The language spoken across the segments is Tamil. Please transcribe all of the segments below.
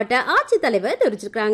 ஆட்சித்தலைவர் தெரிவிச்சிருக்காங்க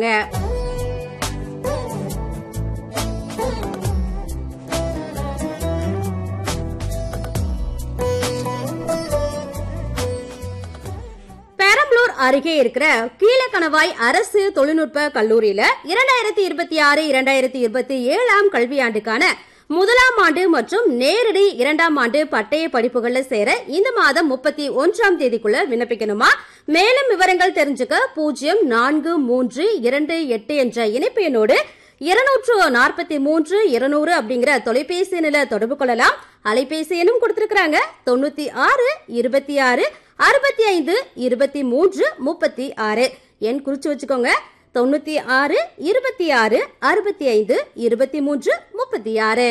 பெரம்பலூர் அருகே இருக்கிற கீழக்கணவாய் அரசு தொழில்நுட்ப கல்லூரியில இரண்டாயிரத்தி இருபத்தி ஆறு இரண்டாயிரத்தி இருபத்தி ஏழாம் கல்வியாண்டுக்கான முதலாம் ஆண்டு மற்றும் நேரடி இரண்டாம் ஆண்டு பட்டய படிப்புகள்ல சேர இந்த மாதம் முப்பத்தி ஒன்றாம் தேதிக்குள்ள விண்ணப்பிக்கணுமா மேலும் விவரங்கள் தெரிஞ்சுக்க பூஜ்ஜியம் நான்கு மூன்று இரண்டு எட்டு என்ற இணைப்பு எண்ணோடு இருநூற்று நாற்பத்தி மூன்று இருநூறு அப்படிங்கிற தொலைபேசி எண்ணில தொடர்பு கொள்ளலாம் அலைபேசி எண்ணும் கொடுத்திருக்கிறாங்க தொண்ணூத்தி ஆறு இருபத்தி ஆறு அறுபத்தி ஐந்து இருபத்தி மூன்று முப்பத்தி ஆறு எண் குறிச்சு வச்சுக்கோங்க தொண்ணூத்தி ஆறு இருபத்தி ஆறு அறுபத்தி ஐந்து இருபத்தி மூன்று முப்பத்தி ஆறு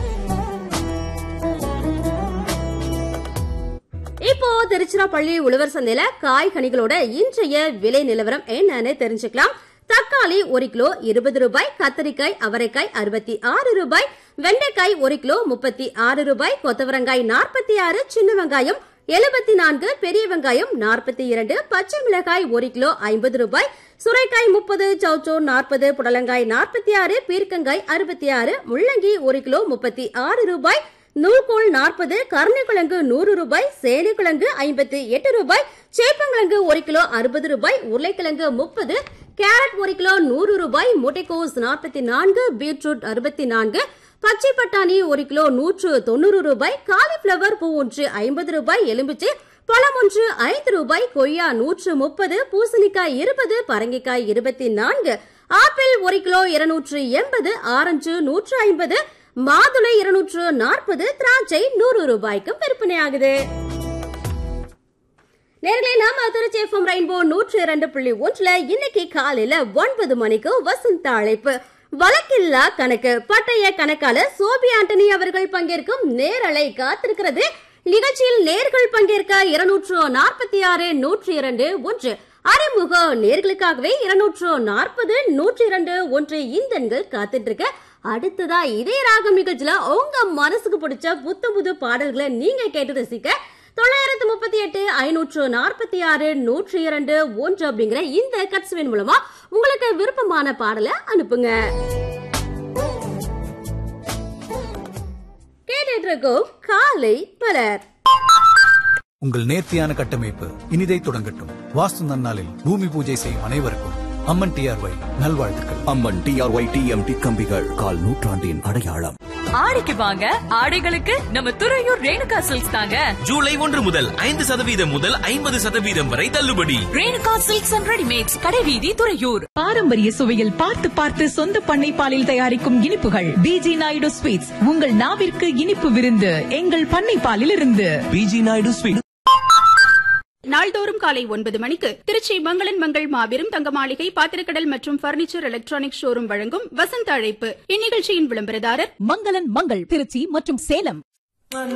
இப்போ திருச்சிராப்பள்ளி உழவர் சந்தையில காய்கனிகளோட இன்றைய விலை நிலவரம் என்னன்னு தெரிஞ்சுக்கலாம் தக்காளி ஒரு கிலோ இருபது ரூபாய் கத்தரிக்காய் அவரைக்காய் அறுபத்தி ஆறு ரூபாய் வெண்டைக்காய் ஒரு கிலோ முப்பத்தி ஆறு ரூபாய் கொத்தவரங்காய் நாற்பத்தி ஆறு சின்ன வெங்காயம் எழுபத்தி நான்கு பெரிய வெங்காயம் நாற்பத்தி இரண்டு பச்சை மிளகாய் ஒரு கிலோ ஐம்பது ரூபாய் சுரைக்காய் முப்பது சௌச்சோ நாற்பது புடலங்காய் நாற்பத்தி ஆறு பீர்க்கங்காய் அறுபத்தி ஆறு முள்ளங்கி ஒரு கிலோ முப்பத்தி ஆறு ரூபாய் நூல்கோல் நாற்பது கருணைக்கிழங்கு நூறு ரூபாய் சேனைக்கிழங்கு ஐம்பத்தி எட்டு ரூபாய் சேப்பங்கிழங்கு ஒரு கிலோ அறுபது ரூபாய் உருளைக்கிழங்கு முப்பது கேரட் ஒரு கிலோ நூறு ரூபாய் முட்டைக்கோஸ் நாற்பத்தி நான்கு பீட்ரூட் அறுபத்தி நான்கு பச்சை பட்டாணி ஒரு கிலோ நூற்று தொண்ணூறு ரூபாய் காலிஃபிளவர் பூ ஒன்று ஐம்பது ரூபாய் எலும்பிச்சை பழம் ஒன்று ஐந்து ரூபாய் கொய்யா நூற்று முப்பது பூசணிக்காய் இருபது பரங்கிக்காய் இருபத்தி நான்கு ஆப்பிள் ஒரு கிலோ இருநூற்று எண்பது ஆரஞ்சு நூற்று ஐம்பது மாதுளை இருநூற்று நாற்பது திராட்சை நூறு ரூபாய்க்கும் விற்பனையாகுது நேர்களே நாம திருச்சி எஃப்எம் ரெயின்போ நூற்று இரண்டு புள்ளி ஒன்றுல இன்னைக்கு காலையில ஒன்பது மணிக்கு வசந்த அழைப்பு வழக்கில்லா கணக்கு பட்டய கணக்காளர் சோபி ஆண்டனி அவர்கள் பங்கேற்கும் நேரலை காத்திருக்கிறது நிகழ்ச்சியில் நேர்கள் பங்கேற்க இருநூற்று நாற்பத்தி ஆறு நூற்றி இரண்டு ஒன்று அறிமுக நேர்களுக்காகவே இருநூற்று நாற்பது நூற்றி இரண்டு ஒன்று இந்த எண்கள் காத்துட்டு இருக்கு அடுத்ததா இதே ராகம் நிகழ்ச்சியில உங்க மனசுக்கு பிடிச்ச புத்த புது பாடல்களை நீங்க கேட்டு ரசிக்க தொள்ளாயிரத்து முப்பத்தி எட்டு ஐநூற்று நாற்பத்தி ஆறு நூற்றி இரண்டு ஒன்று அப்படிங்கிற இந்த கட்சுவின் மூலமா உங்களுக்கு விருப்பமான பாடலை அனுப்புங்க கேட்டுட்டு இருக்கோம் காலை பலர் உங்கள் நேர்த்தியான கட்டமைப்பு இனிதை தொடங்கட்டும் வாஸ்து நன்னாளில் பூமி பூஜை செய்யும் அனைவருக்கும் அம்மன் டிஆர்ஒய் நல்வாழ்த்துக்கள் அம்மன் டிஆர்ஒய் டிஎம்டி கம்பிகள் கால் நூற்றாண்டின் அடையாளம் ஆடிக்கு வாங்க ஆடைகளுக்கு நம்ம துறையூர் ரேணுகா சில்க்ஸ் தாங்க ஜூலை ஒன்று முதல் ஐந்து சதவீதம் முதல் ஐம்பது சதவீதம் வரை தள்ளுபடி ரேணுகா சில்க்ஸ் அண்ட் ரெடிமேட்ஸ் கடைவீதி துறையூர் பாரம்பரிய சுவையில் பார்த்து பார்த்து சொந்த பண்ணை பாலில் தயாரிக்கும் இனிப்புகள் பிஜி நாயுடு ஸ்வீட்ஸ் உங்கள் நாவிற்கு இனிப்பு விருந்து எங்கள் பண்ணை பாலில் இருந்து பிஜி நாயுடு ஸ்வீட் நாள்தோறும் காலை ஒன்பது மணிக்கு திருச்சி மங்களன் மங்கள் மாபெரும் தங்க மாளிகை பாத்திரக்கடல் மற்றும் பர்னிச்சர் எலக்ட்ரானிக் ஷோரூம் வழங்கும் வசந்த அழைப்பு இந்நிகழ்ச்சியின் விளம்பரதாரர் மங்களன் மங்கள் திருச்சி மற்றும் சேலம்